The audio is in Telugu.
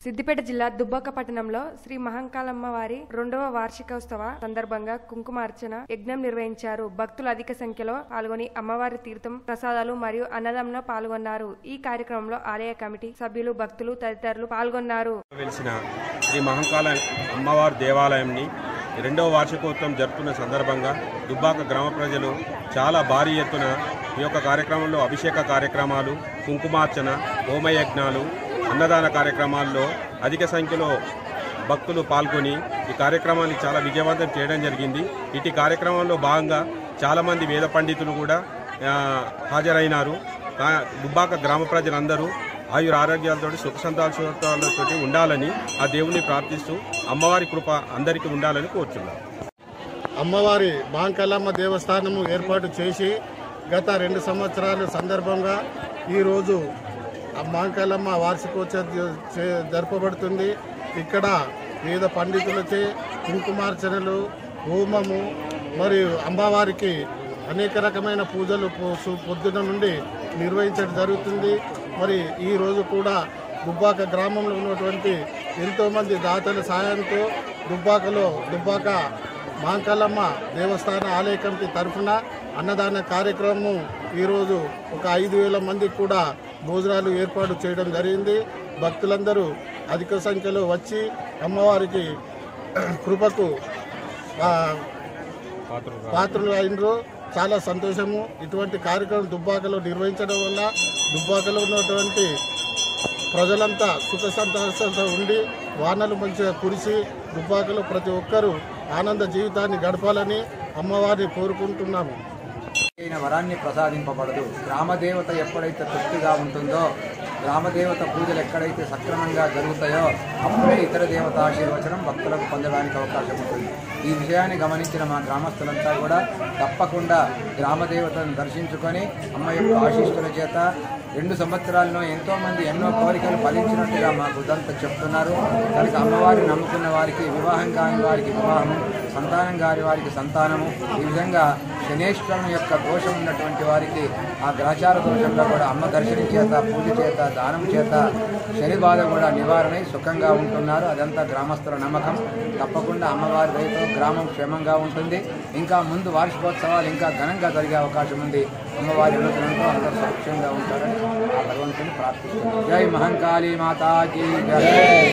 సిద్దిపేట జిల్లా దుబ్బాక పట్టణంలో శ్రీ మహంకాళమ్మ వారి రెండవ వార్షికోత్సవ సందర్భంగా కుంకుమార్చన యజ్ఞం నిర్వహించారు భక్తులు అధిక సంఖ్యలో పాల్గొని అమ్మవారి తీర్థం ప్రసాదాలు మరియు అన్నదంలో పాల్గొన్నారు ఈ కార్యక్రమంలో ఆలయ కమిటీ సభ్యులు భక్తులు తదితరులు పాల్గొన్నారు వెలిసిన శ్రీ మహంకాళ అమ్మవారి దేవాలయంని రెండవ వార్షికోత్సవం జరుపుతున్న సందర్భంగా దుబ్బాక గ్రామ ప్రజలు చాలా భారీ ఎత్తున ఈ యొక్క కార్యక్రమంలో అభిషేక కార్యక్రమాలు కుంకుమార్చన హోమయజ్ఞాలు అన్నదాన కార్యక్రమాల్లో అధిక సంఖ్యలో భక్తులు పాల్గొని ఈ కార్యక్రమాన్ని చాలా విజయవంతం చేయడం జరిగింది ఇటు కార్యక్రమంలో భాగంగా చాలామంది వేద పండితులు కూడా ఆ, హాజరైనారు కా- దుబ్బాక గ్రామ ప్రజలందరూ ఆయుర ఆరోగ్యాలతో సుఖ సంతోషాలతో ఉండాలని ఆ దేవుని ప్రార్థిస్తూ అమ్మవారి కృప అందరికీ ఉండాలని కోరుచున్నాను అమ్మవారి మాంకలమ్మ దేవస్థానము ఏర్పాటు చేసి గత రెండు సంవత్సరాల సందర్భంగా ఈరోజు ఆ మాంకలమ్మ వార్షికోత్సవం జ- చే- జరపబడుతుంది ఇక్కడ వివిధ పండితులచే కుంకుమార్చనలు హోమము మరియు అమ్మవారికి అనేక రకమైన పూజలు పొ- సు- పొద్దున నుండి నిర్వహించడం జరుగుతుంది మరి ఈ రోజు కూడా దుబ్బాక గ్రామంలో ఉన్నటువంటి ఎంతోమంది దాతల సాయంతో దుబ్బాకలో దుబ్బాక మాంకలమ్మ దేవస్థాన ఆలయ కమిటీ తరఫున అన్నదాన కార్యక్రమం ఈరోజు ఒక ఐదు వేల మందికి కూడా భోజనాలు ఏర్పాటు చేయడం జరిగింది భక్తులందరూ అధిక సంఖ్యలో వచ్చి అమ్మవారికి కృపకు ఆ, పాత్రలు అయినరు చాలా సంతోషము ఇటువంటి కార్యక్రమం దుబ్బాకలో నిర్వహించడం వల్ల దుబ్బాకలో ఉన్నటువంటి ప్రజలంతా సుఖ సంతోషాలతో ఉండి వానలు మంచిగా కురిసి దుబ్బాకలో ప్రతి ఒక్కరూ ఆనంద జీవితాన్ని గడపాలని అమ్మవారిని కోరుకుంటున్నాము అయిన వరాన్ని ప్రసాదింపబడదు గ్రామదేవత ఎప్పుడైతే తృప్తిగా ఉంటుందో గ్రామదేవత పూజలు ఎక్కడైతే సక్రమంగా జరుగుతాయో అప్పుడే ఇతర దేవత ఆశీర్వచనం భక్తులకు పొందడానికి అవకాశం ఉంటుంది ఈ విషయాన్ని గమనించిన మా గ్రామస్తులంతా కూడా తప్పకుండా గ్రామదేవతను దర్శించుకొని అమ్మ యొక్క ఆశీస్సుల చేత రెండు సంవత్సరాల్లో ఎంతో మంది ఎన్నో కోరికలు ఫలించినట్టుగా మాకు ఉదంతా చెప్తున్నారు కనుక అమ్మవారిని నమ్ముకున్న వారికి వివాహం కాని వారికి వివాహము సంతానం కాని వారికి సంతానము ఈ విధంగా శనేశ్వరుని యొక్క దోషం ఉన్నటువంటి వారికి ఆ గ్రహచార దోషంలో కూడా అమ్మ దర్శనం చేత పూజ చేత దానం చేత శని బాధ కూడా నివారణ సుఖంగా ఉంటున్నారు అదంతా గ్రామస్తుల నమ్మకం తప్పకుండా అమ్మవారి దయతో గ్రామం క్షేమంగా ఉంటుంది ఇంకా ముందు వార్షికోత్సవాలు ఇంకా ఘనంగా జరిగే అవకాశం ఉంది అమ్మవారి అనుగ్రహంతో అందరూ సురక్షంగా ఉంటారని ఆ భగవంతుని ప్రార్థిస్తున్నాను జై మహంకాళీ మాతాజీ జై